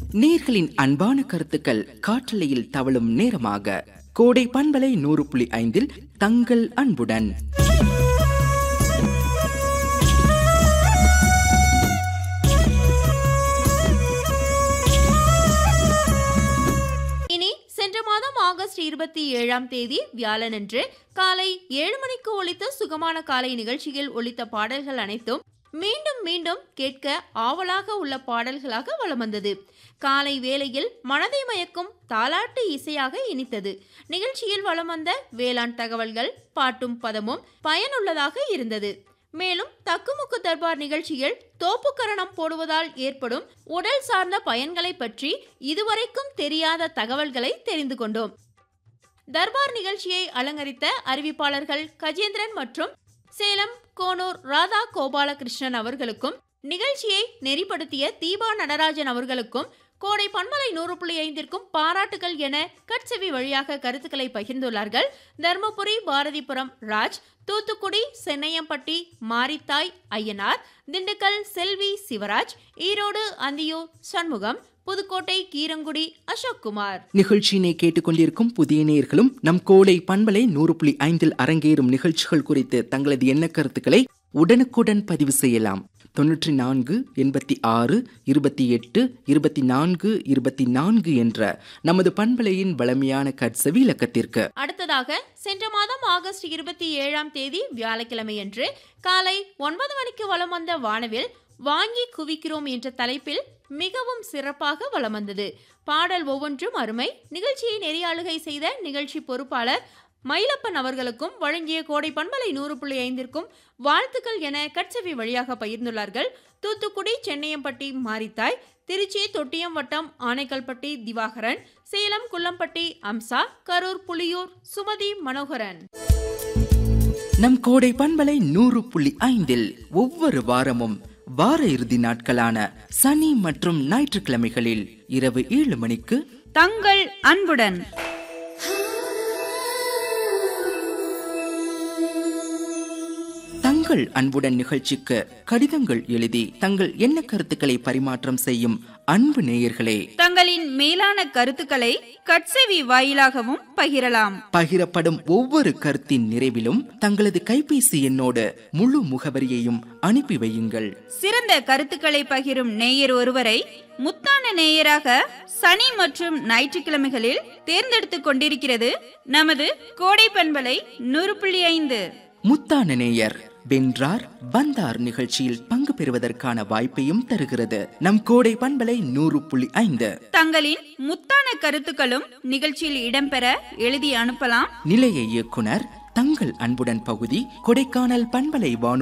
நேர்களின் அன்பான கருத்துக்கள் காற்றலையில் தவழும் நேரமாக கோடை பண்பலை நூறு புள்ளி ஐந்தில் தங்கள் அன்புடன் இனி சென்ற மாதம் ஆகஸ்ட் இருபத்தி ஏழாம் தேதி வியாழனன்று காலை ஏழு மணிக்கு ஒலித்த சுகமான காலை நிகழ்ச்சியில் ஒலித்த பாடல்கள் அனைத்தும் மீண்டும் மீண்டும் கேட்க ஆவலாக உள்ள பாடல்களாக வலம் வந்தது காலை வேளையில் மனதை மயக்கும் தாலாட்டு இசையாக இனித்தது நிகழ்ச்சியில் வலம் வந்த வேளாண் தகவல்கள் பாட்டும் பதமும் பயனுள்ளதாக இருந்தது மேலும் தக்குமுக்கு தர்பார் நிகழ்ச்சியில் தோப்புக்கரணம் போடுவதால் ஏற்படும் உடல் சார்ந்த பயன்களை பற்றி இதுவரைக்கும் தெரியாத தகவல்களை தெரிந்து கொண்டோம் தர்பார் நிகழ்ச்சியை அலங்கரித்த அறிவிப்பாளர்கள் கஜேந்திரன் மற்றும் சேலம் கோனூர் ராதா கோபாலகிருஷ்ணன் அவர்களுக்கும் நிகழ்ச்சியை நெறிப்படுத்திய தீபா நடராஜன் அவர்களுக்கும் கோடை பன்மலை நூறு புள்ளி ஐந்திற்கும் பாராட்டுகள் என கட்செவி வழியாக கருத்துக்களை பகிர்ந்துள்ளார்கள் தர்மபுரி பாரதிபுரம் ராஜ் தூத்துக்குடி சென்னையம்பட்டி மாரித்தாய் ஐயனார் திண்டுக்கல் செல்வி சிவராஜ் ஈரோடு அந்தியூர் சண்முகம் புதுக்கோட்டை கீரங்குடி அசோக் குமார் நிகழ்ச்சியினை கேட்டுக்கொண்டிருக்கும் புதிய நேயர்களும் நம் கோடை பண்பலை நூறு புள்ளி ஐந்தில் அரங்கேறும் நிகழ்ச்சிகள் குறித்து தங்களது எண்ண கருத்துக்களை உடனுக்குடன் பதிவு செய்யலாம் தொன்னூற்றி நான்கு எண்பத்தி ஆறு இருபத்தி எட்டு இருபத்தி நான்கு இருபத்தி நான்கு என்ற நமது பண்பலையின் வளமையான கட்சவி இலக்கத்திற்கு அடுத்ததாக சென்ற மாதம் ஆகஸ்ட் இருபத்தி ஏழாம் தேதி வியாழக்கிழமையன்று காலை ஒன்பது மணிக்கு வலம் வந்த வானவில் வாங்கி குவிக்கிறோம் என்ற தலைப்பில் மிகவும் சிறப்பாக வலம் வந்தது பாடல் ஒவ்வொன்றும் அருமை நிகழ்ச்சியை நெறியாளுகை செய்த நிகழ்ச்சி பொறுப்பாளர் மயிலப்பன் அவர்களுக்கும் வழங்கிய கோடை பண்பலை நூறு புள்ளி ஐந்திற்கும் வாழ்த்துக்கள் என கட்சவி வழியாக பகிர்ந்துள்ளார்கள் தூத்துக்குடி சென்னையம்பட்டி மாரித்தாய் திருச்சி தொட்டியம் வட்டம் ஆனைக்கல்பட்டி திவாகரன் சேலம் குள்ளம்பட்டி அம்சா கரூர் புலியூர் சுமதி மனோகரன் நம் கோடை பண்பலை நூறு புள்ளி ஐந்தில் ஒவ்வொரு வாரமும் வார இறுதி நாட்களான சனி மற்றும் ஞாயிற்றுக்கிழமைகளில் இரவு ஏழு மணிக்கு தங்கள் அன்புடன் தங்கள் அன்புடன் நிகழ்ச்சிக்கு கடிதங்கள் எழுதி தங்கள் எண்ண கருத்துக்களை பரிமாற்றம் செய்யும் அன்பு நேயர்களே தங்களின் மேலான கருத்துக்களை கட்செவி வாயிலாகவும் பகிரலாம் பகிரப்படும் ஒவ்வொரு கருத்தின் நிறைவிலும் தங்களது கைபேசி எண்ணோடு முழு முகவரியையும் அனுப்பி வையுங்கள் சிறந்த கருத்துக்களை பகிரும் நேயர் ஒருவரை முத்தான நேயராக சனி மற்றும் ஞாயிற்றுக்கிழமைகளில் தேர்ந்தெடுத்துக் கொண்டிருக்கிறது நமது கோடை பண்பலை நூறு புள்ளி ஐந்து முத்தான நேயர் வென்றார் வந்தார் நிகழ்ச்சியில் பங்கு பெறுவதற்கான வாய்ப்பையும் தருகிறது நம் கோடை பண்பலை நூறு புள்ளி ஐந்து தங்களின் முத்தான கருத்துக்களும் நிகழ்ச்சியில் இடம்பெற எழுதி அனுப்பலாம் நிலைய இயக்குனர் தங்கள் அன்புடன் பகுதி கொடைக்கானல் பண்பலை வானொலி